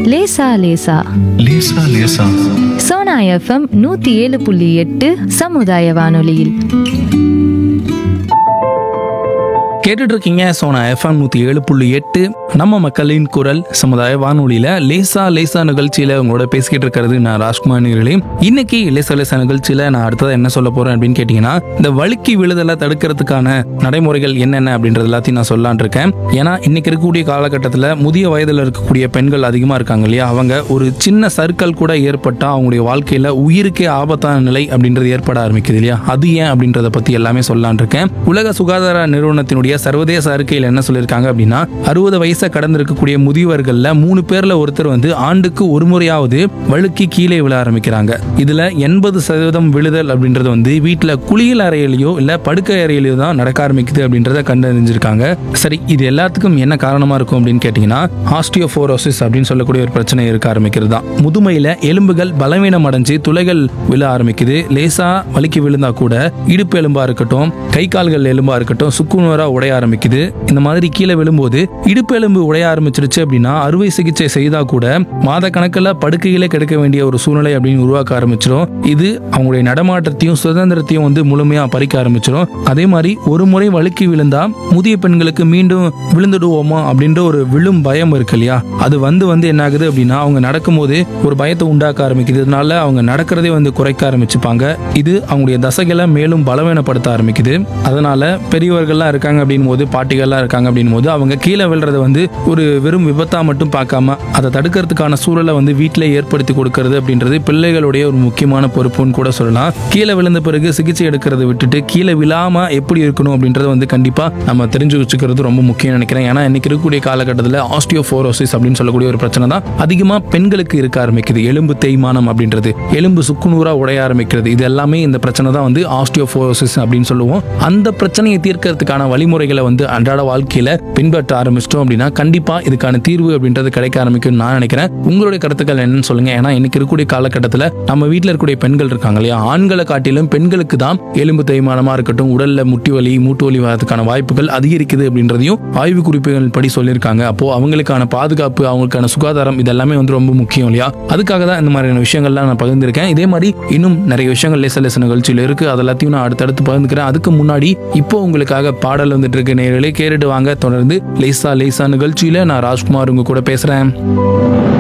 லேசா லேசா லேசா லேசா சோனா எஃப்எம் நூத்தி ஏழு புள்ளி எட்டு சமுதாய வானொலியில் கேட்டுட்டு இருக்கீங்க சோனா எஃப்எம் நூற்றி ஏழு புள்ளி எட்டு நம்ம மக்களின் குரல் சமுதாய வானொலியில் லேசா லேசா நிகழ்ச்சியில் உங்களோட பேசிக்கிட்டு இருக்கிறது நான் ராஜ்குமார் நேர்களே இன்னைக்கு லேசா லேசா நிகழ்ச்சியில் நான் அடுத்தது என்ன சொல்ல போறேன் அப்படின்னு கேட்டிங்கன்னா இந்த வழுக்கி விழுதலை தடுக்கிறதுக்கான நடைமுறைகள் என்னென்ன அப்படின்றது எல்லாத்தையும் நான் சொல்லலான் இருக்கேன் ஏன்னா இன்னைக்கு இருக்கக்கூடிய காலகட்டத்தில் முதிய வயதில் இருக்கக்கூடிய பெண்கள் அதிகமாக இருக்காங்க இல்லையா அவங்க ஒரு சின்ன சர்க்கிள் கூட ஏற்பட்டால் அவங்களுடைய வாழ்க்கையில் உயிருக்கே ஆபத்தான நிலை அப்படின்றது ஏற்பட ஆரம்பிக்குது இல்லையா அது ஏன் அப்படின்றத பற்றி எல்லாமே சொல்லலான் இருக்கேன் உலக சுகாதார நிறுவனத்தினுடைய சர்வதேச அறிக்கையில் என்ன சொல்லியிருக்காங்க அப்படின்னா அறுபது வயசை கடந்து இருக்கக்கூடிய முதியவர்கள்ல மூணு பேர்ல ஒருத்தர் வந்து ஆண்டுக்கு ஒரு முறையாவது வழுக்கி கீழே விழ ஆரம்பிக்கிறாங்க இதுல எண்பது சதவீதம் விழுதல் அப்படின்றது வந்து வீட்டுல குளியல் அறையிலையோ இல்ல படுக்கை அறையிலையோ தான் நடக்க ஆரம்பிக்குது அப்படின்றத கண்டறிஞ்சிருக்காங்க சரி இது எல்லாத்துக்கும் என்ன காரணமா இருக்கும் அப்படின்னு கேட்டீங்கன்னா ஆஸ்டியோபோரோசிஸ் அப்படின்னு சொல்லக்கூடிய ஒரு பிரச்சனை இருக்க ஆரம்பிக்கிறது தான் முதுமையில எலும்புகள் பலவீனம் அடைஞ்சு துளைகள் விழ ஆரம்பிக்குது லேசா வலிக்கு விழுந்தா கூட இடுப்பு எலும்பா இருக்கட்டும் கை கால்கள் எலும்பா இருக்கட்டும் சுக்குநூறா உடைய ஆரம்பிக்குது இந்த மாதிரி கீழே விழும்போது இடுப்பு எலும்பு உடைய ஆரம்பிச்சிருச்சு அப்படின்னா அறுவை சிகிச்சை செய்தா கூட மாத கணக்கில் படுக்கையிலே கிடைக்க வேண்டிய ஒரு சூழ்நிலை அப்படின்னு உருவாக்க ஆரம்பிச்சிடும் இது அவங்களுடைய நடமாட்டத்தையும் சுதந்திரத்தையும் வந்து முழுமையா பறிக்க ஆரம்பிச்சிடும் அதே மாதிரி ஒரு முறை வழுக்கி விழுந்தா முதிய பெண்களுக்கு மீண்டும் விழுந்துடுவோமா அப்படின்ற ஒரு விழும் பயம் இருக்கு இல்லையா அது வந்து வந்து என்ன ஆகுது அப்படின்னா அவங்க நடக்கும்போது ஒரு பயத்தை உண்டாக்க ஆரம்பிக்குது இதனால அவங்க நடக்கிறதே வந்து குறைக்க ஆரம்பிச்சுப்பாங்க இது அவங்களுடைய தசைகளை மேலும் பலவீனப்படுத்த ஆரம்பிக்குது அதனால பெரியவர்கள்லாம் இருக்காங்க அப்படின் போது பாட்டிகள்லாம் இருக்காங்க அப்படின் போது அவங்க கீழே விழுறத வந்து ஒரு வெறும் விபத்தா மட்டும் பார்க்காம அதை தடுக்கிறதுக்கான சூழலை வந்து வீட்டிலே ஏற்படுத்தி கொடுக்கறது அப்படின்றது பிள்ளைகளுடைய ஒரு முக்கியமான பொறுப்புன்னு கூட சொல்லலாம் கீழே விழுந்த பிறகு சிகிச்சை எடுக்கிறத விட்டுட்டு கீழே விழாம எப்படி இருக்கணும் அப்படின்றத வந்து கண்டிப்பா நம்ம தெரிஞ்சு வச்சுக்கிறது ரொம்ப முக்கியம் நினைக்கிறேன் ஏன்னா இன்னைக்கு இருக்கக்கூடிய காலகட்டத்தில் ஆஸ்டியோபோரோசிஸ் அப்படின்னு சொல்லக்கூடிய ஒரு பிரச்சனை தான் அதிகமா பெண்களுக்கு இருக்க ஆரம்பிக்குது எலும்பு தேய்மானம் அப்படின்றது எலும்பு சுக்குநூறா உடைய ஆரம்பிக்கிறது இது எல்லாமே இந்த பிரச்சனை தான் வந்து ஆஸ்டியோபோரோசிஸ் அப்படின்னு சொல்லுவோம் அந்த பிரச்சனையை தீர்க்கறதுக்கான வழிமுறைகளை வந்து அன்றாட வாழ்க்கையில பின்பற்ற ஆரம்பிச்சிட்டோம் அப்படின்னா கண்டிப்பா இதுக்கான தீர்வு அப்படின்றது கிடைக்க ஆரம்பிக்கும் நான் நினைக்கிறேன் உங்களுடைய கருத்துக்கள் என்னன்னு சொல்லுங்க ஏன்னா இன்னைக்கு இருக்கக்கூடிய காலகட்டத்தில் நம்ம வீட்டில் இருக்கக்கூடிய பெண்கள் இருக்காங்க இல்லையா ஆண்களை காட்டிலும் பெண்களுக்கு தான் எலும்பு தேய்மானமா இருக்கட்டும் உடல்ல முட்டி வலி மூட்டு வலி வரதுக்கான வாய்ப்புகள் அதிகரிக்குது அப்படின்றதையும் ஆய்வு குறிப்புகள் படி சொல்லியிருக்காங்க அப்போ அவங்களுக்கான பாதுகாப்பு அவங்களுக்கான சுகாதாரம் இதெல்லாமே வந்து ரொம்ப முக்கியம் இல்லையா அதுக்காக தான் இந்த மாதிரியான விஷயங்கள்லாம் நான் பகிர்ந்திருக்கேன் இதே மாதிரி இன்னும் நிறைய விஷயங்கள் லேச லேச நிகழ்ச்சியில் இருக்கு அது எல்லாத்தையும் நான் அடுத்தடுத்து பகிர்ந்துக்கிறேன் அதுக்கு முன்னாடி இப்போ உங்களுக்காக பாடல் வந்துட்டு இருக்க நேர்களே கேட்டுட்டு வாங்க தொடர்ந்து லேசா லேசா நிகழ்ச்சியில நான் ராஜ்குமார் உங்க கூட பேசுறேன்